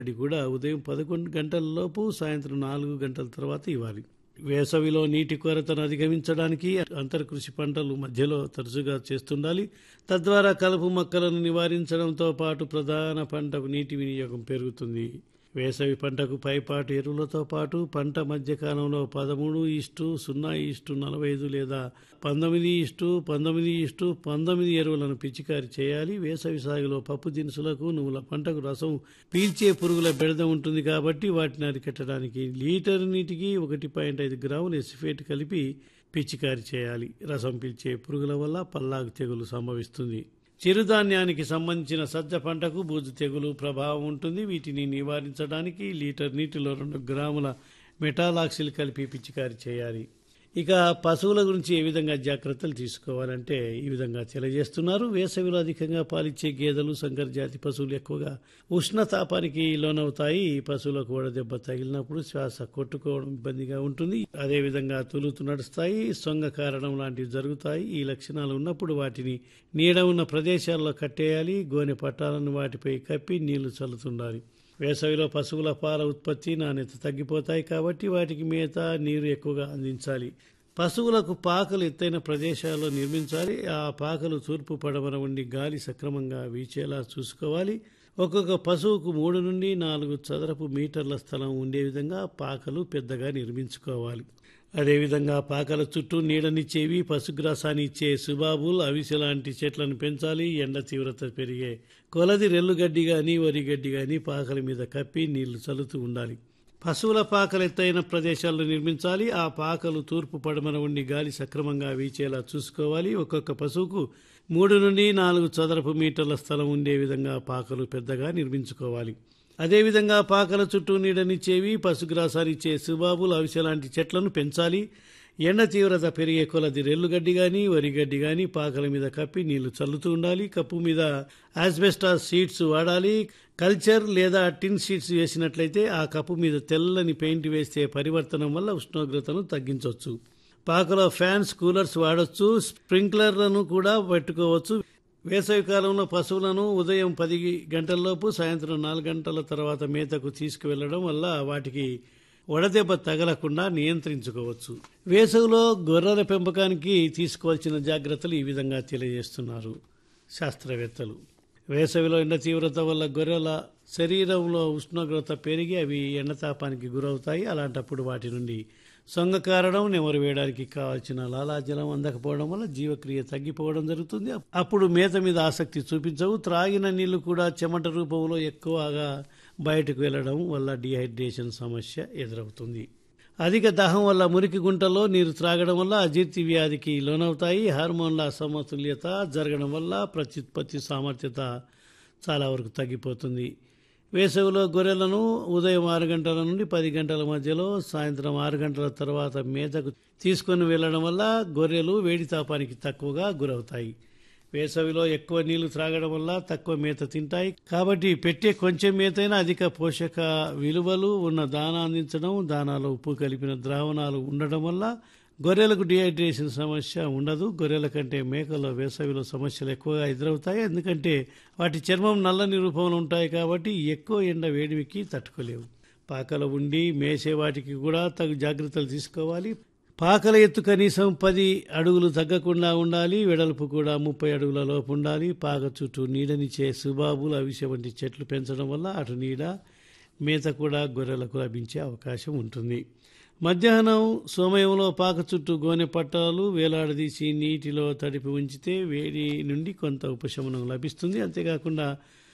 అది కూడా ఉదయం పదకొండు గంటల లోపు సాయంత్రం నాలుగు గంటల తర్వాత ఇవ్వాలి వేసవిలో నీటి కొరతను అధిగమించడానికి అంతర్కృషి పంటలు మధ్యలో తరచుగా చేస్తుండాలి తద్వారా కలుపు మొక్కలను నివారించడంతో పాటు ప్రధాన పంటకు నీటి వినియోగం పెరుగుతుంది వేసవి పంటకు పైపాటు ఎరువులతో పాటు పంట మధ్యకాలంలో పదమూడు ఇష్టు సున్నా ఇష్టు నలభై ఐదు లేదా పంతొమ్మిది ఇష్టు పంతొమ్మిది ఇష్టు పంతొమ్మిది ఎరువులను పిచికారి చేయాలి వేసవి సాగులో పప్పు దినుసులకు నువ్వుల పంటకు రసం పీల్చే పురుగుల బెడద ఉంటుంది కాబట్టి వాటిని అరికట్టడానికి లీటర్ నీటికి ఒకటి పాయింట్ ఐదు గ్రాములు ఎసిఫేట్ కలిపి పిచికారి చేయాలి రసం పీల్చే పురుగుల వల్ల పల్లాకు తెగులు సంభవిస్తుంది చిరుధాన్యానికి సంబంధించిన సజ్జ పంటకు బూజు తెగులు ప్రభావం ఉంటుంది వీటిని నివారించడానికి లీటర్ నీటిలో రెండు గ్రాముల మెటాలాక్సిల్ కలిపి పిచికారి చేయాలి ఇక పశువుల గురించి ఏ విధంగా జాగ్రత్తలు తీసుకోవాలంటే ఈ విధంగా తెలియజేస్తున్నారు వేసవిలో అధికంగా పాలిచ్చే గేదెలు సంకర జాతి పశువులు ఎక్కువగా ఉష్ణతాపానికి లోనవుతాయి ఈ పశువులకు వడదెబ్బ తగిలినప్పుడు శ్వాస కొట్టుకోవడం ఇబ్బందిగా ఉంటుంది అదేవిధంగా తులుతు నడుస్తాయి సొంగ కారణం లాంటివి జరుగుతాయి ఈ లక్షణాలు ఉన్నప్పుడు వాటిని నీడ ఉన్న ప్రదేశాల్లో కట్టేయాలి గోనె పట్టాలను వాటిపై కప్పి నీళ్లు చల్లుతుండాలి వేసవిలో పశువుల పాల ఉత్పత్తి నాణ్యత తగ్గిపోతాయి కాబట్టి వాటికి మేత నీరు ఎక్కువగా అందించాలి పశువులకు పాకలు ఎత్తైన ప్రదేశాల్లో నిర్మించాలి ఆ పాకలు తూర్పు పడమర ఉండి గాలి సక్రమంగా వీచేలా చూసుకోవాలి ఒక్కొక్క పశువుకు మూడు నుండి నాలుగు చదరపు మీటర్ల స్థలం ఉండే విధంగా పాకలు పెద్దగా నిర్మించుకోవాలి అదేవిధంగా పాకల చుట్టూ నీడనిచ్చేవి పశుగ్రాసాన్ని ఇచ్చే సుబాబుల్ అవిసె లాంటి చెట్లను పెంచాలి ఎండ తీవ్రత పెరిగే కొలది రెల్లుగడ్డి గాని వరి గడ్డి గాని పాకల మీద కప్పి నీళ్లు చల్లుతూ ఉండాలి పశువుల పాకలు ఎత్తైన ప్రదేశాల్లో నిర్మించాలి ఆ పాకలు తూర్పు పడమర ఉండి గాలి సక్రమంగా వీచేలా చూసుకోవాలి ఒక్కొక్క పశువుకు మూడు నుండి నాలుగు చదరపు మీటర్ల స్థలం ఉండే విధంగా పాకలు పెద్దగా నిర్మించుకోవాలి అదేవిధంగా పాకల చుట్టూ నీడనిచ్చేవి పశుగ్రాసానిచ్చే సుబాబులు అవిసె లాంటి చెట్లను పెంచాలి ఎండ తీవ్రత పెరిగే కొలది రెల్లుగడ్డి గాని వరిగడ్డి గాని పాకల మీద కప్పి నీళ్లు చల్లుతూ ఉండాలి కప్పు మీద ఆస్బెస్టాస్ షీట్స్ వాడాలి కల్చర్ లేదా టిన్ షీట్స్ వేసినట్లయితే ఆ కప్పు మీద తెల్లని పెయింట్ వేస్తే పరివర్తనం వల్ల ఉష్ణోగ్రతను తగ్గించవచ్చు పాకలో ఫ్యాన్స్ కూలర్స్ వాడొచ్చు స్ప్రింక్లర్లను కూడా పెట్టుకోవచ్చు వేసవి కాలంలో పశువులను ఉదయం పది గంటలలోపు సాయంత్రం నాలుగు గంటల తర్వాత మేతకు తీసుకువెళ్లడం వల్ల వాటికి వడదెబ్బ తగలకుండా నియంత్రించుకోవచ్చు వేసవిలో గొర్రెల పెంపకానికి తీసుకోవాల్సిన జాగ్రత్తలు ఈ విధంగా తెలియజేస్తున్నారు శాస్త్రవేత్తలు వేసవిలో ఎండ తీవ్రత వల్ల గొర్రెల శరీరంలో ఉష్ణోగ్రత పెరిగి అవి ఎండతాపానికి గురవుతాయి అలాంటప్పుడు వాటి నుండి సొంగ కారణం నెమరు వేయడానికి కావాల్సిన లాలాజలం అందకపోవడం వల్ల జీవక్రియ తగ్గిపోవడం జరుగుతుంది అప్పుడు మేత మీద ఆసక్తి చూపించవు త్రాగిన నీళ్లు కూడా చెమట రూపంలో ఎక్కువగా బయటకు వెళ్లడం వల్ల డిహైడ్రేషన్ సమస్య ఎదురవుతుంది అధిక దాహం వల్ల మురికి గుంటలో నీరు త్రాగడం వల్ల అజీర్తి వ్యాధికి లోనవుతాయి హార్మోన్ల అసమతుల్యత జరగడం వల్ల ప్రత్యుత్పత్తి సామర్థ్యత చాలా వరకు తగ్గిపోతుంది వేసవిలో గొర్రెలను ఉదయం ఆరు గంటల నుండి పది గంటల మధ్యలో సాయంత్రం ఆరు గంటల తర్వాత మేతకు తీసుకొని వెళ్లడం వల్ల గొర్రెలు వేడి తాపానికి తక్కువగా గురవుతాయి వేసవిలో ఎక్కువ నీళ్లు త్రాగడం వల్ల తక్కువ మేత తింటాయి కాబట్టి పెట్టే కొంచెం మేతైనా అధిక పోషక విలువలు ఉన్న దానా అందించడం దానాలో ఉప్పు కలిపిన ద్రావణాలు ఉండడం వల్ల గొర్రెలకు డిహైడ్రేషన్ సమస్య ఉండదు గొర్రెల కంటే మేకల్లో వేసవిలో సమస్యలు ఎక్కువగా ఎదురవుతాయి ఎందుకంటే వాటి చర్మం నల్లని రూపంలో ఉంటాయి కాబట్టి ఎక్కువ ఎండ వేడిమికి తట్టుకోలేవు పాకల ఉండి మేసే వాటికి కూడా తగు జాగ్రత్తలు తీసుకోవాలి పాకల ఎత్తు కనీసం పది అడుగులు తగ్గకుండా ఉండాలి వెడల్పు కూడా ముప్పై అడుగుల లోపు ఉండాలి పాక చుట్టూ నీడనిచ్చే సుబాబులు అవిసె వంటి చెట్లు పెంచడం వల్ల అటు నీడ మేత కూడా గొర్రెలకు లభించే అవకాశం ఉంటుంది మధ్యాహ్నం సమయంలో పాక చుట్టూ గోనె పట్టాలు వేలాడదీసి నీటిలో తడిపి ఉంచితే వేడి నుండి కొంత ఉపశమనం లభిస్తుంది అంతేకాకుండా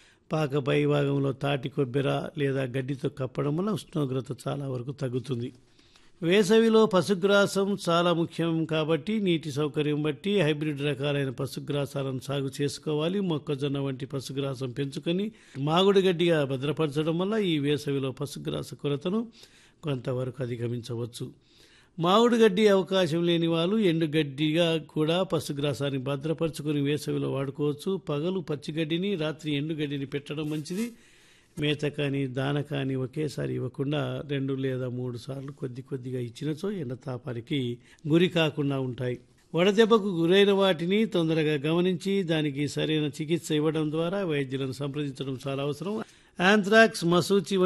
పాక పై భాగంలో తాటి కొబ్బెర లేదా గడ్డితో కప్పడం వల్ల ఉష్ణోగ్రత చాలా వరకు తగ్గుతుంది వేసవిలో పశుగ్రాసం చాలా ముఖ్యం కాబట్టి నీటి సౌకర్యం బట్టి హైబ్రిడ్ రకాలైన పశుగ్రాసాలను సాగు చేసుకోవాలి మొక్కజొన్న వంటి పశుగ్రాసం పెంచుకొని మాగుడు గడ్డిగా భద్రపరచడం వల్ల ఈ వేసవిలో పశుగ్రాస కొరతను కొంతవరకు అధిగమించవచ్చు మామిడి గడ్డి అవకాశం లేని వాళ్ళు ఎండుగడ్డిగా కూడా పశుగ్రాసాన్ని భద్రపరుచుకుని వేసవిలో వాడుకోవచ్చు పగలు పచ్చిగడ్డిని రాత్రి ఎండుగడ్డిని పెట్టడం మంచిది మేత కానీ దాన కానీ ఒకేసారి ఇవ్వకుండా రెండు లేదా మూడు సార్లు కొద్ది కొద్దిగా ఇచ్చినచో ఎండతాపానికి గురి కాకుండా ఉంటాయి వడదెబ్బకు గురైన వాటిని తొందరగా గమనించి దానికి సరైన చికిత్స ఇవ్వడం ద్వారా వైద్యులను సంప్రదించడం చాలా అవసరం యాంథ్రాక్స్ మసూచి